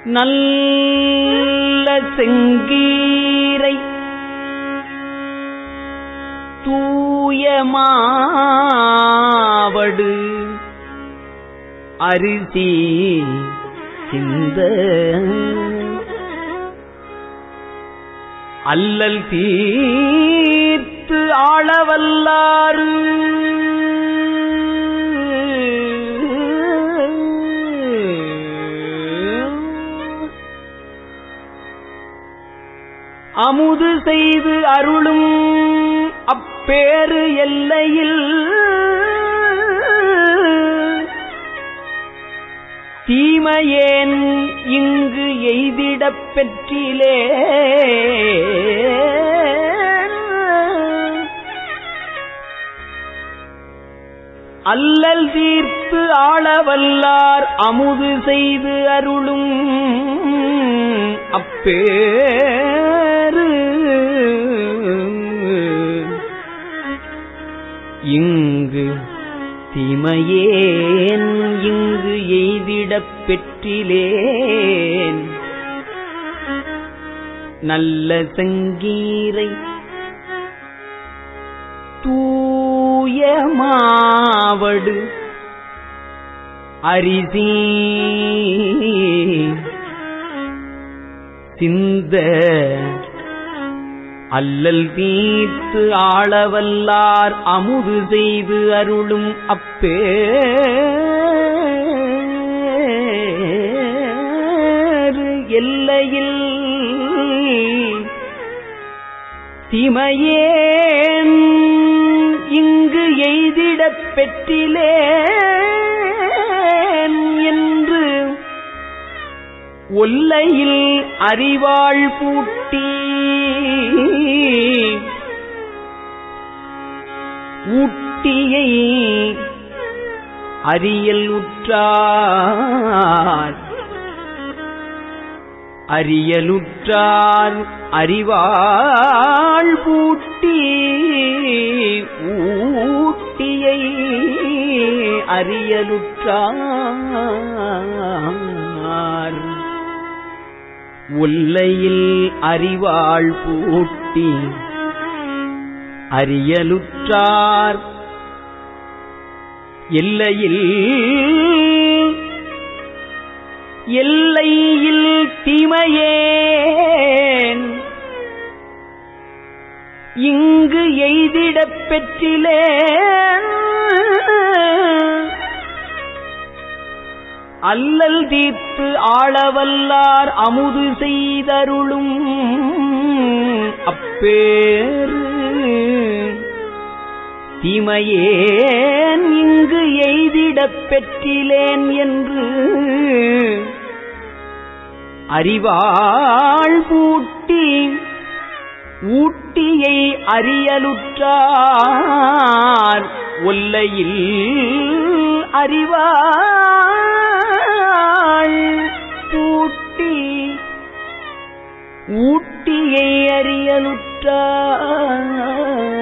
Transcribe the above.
நல்ல செங்கீரை தூயமாவடு அரிசி சிந்த அல்லல் தீர்த்து ஆளவல்லாறு அமுது செய்து அருளும் அப்பேறு எல்லையில் தீமையேன் இங்கு எய்திடப் பெற்றிலே அல்லல் தீர்த்து ஆளவல்லார் அமுது செய்து அருளும் அப்பேறு இங்கு தீமையேன் இங்கு எய்திடப் பெற்றிலேன் நல்ல சங்கீரை தூயமாவடு அரிசி சிந்த அல்லல் தீர்த்து ஆளவல்லார் அமுது செய்து அருளும் அப்பேறு எல்லையில் திமையேன் இங்கு எய்திடப் பெற்றிலேன் என்று ஒல்லையில் அறிவாள் பூட்டி ஊட்டியை அறியல் உற்றார் அறியலுற்றார் அறிவாள் பூட்டி ஊட்டியை அறியலுற்றார் ஒல்லையில் அறிவாள் பூட்டி அறியலுற்றார் எல்லையில் எல்லையில் தீமையேன் இங்கு எய்திடப் பெற்றிலே அல்லல் தீர்த்து ஆளவல்லார் அமுது செய்தருளும் அப்பேறு தீமையேன் இங்கு எய்திடப் பெற்றிலேன் என்று அறிவாள் பூட்டி ஊட்டியை அறியலுற்றார் ஒல்லையில் அறிவாள் பூட்டி ஊட்டியை அறியலுற்றார்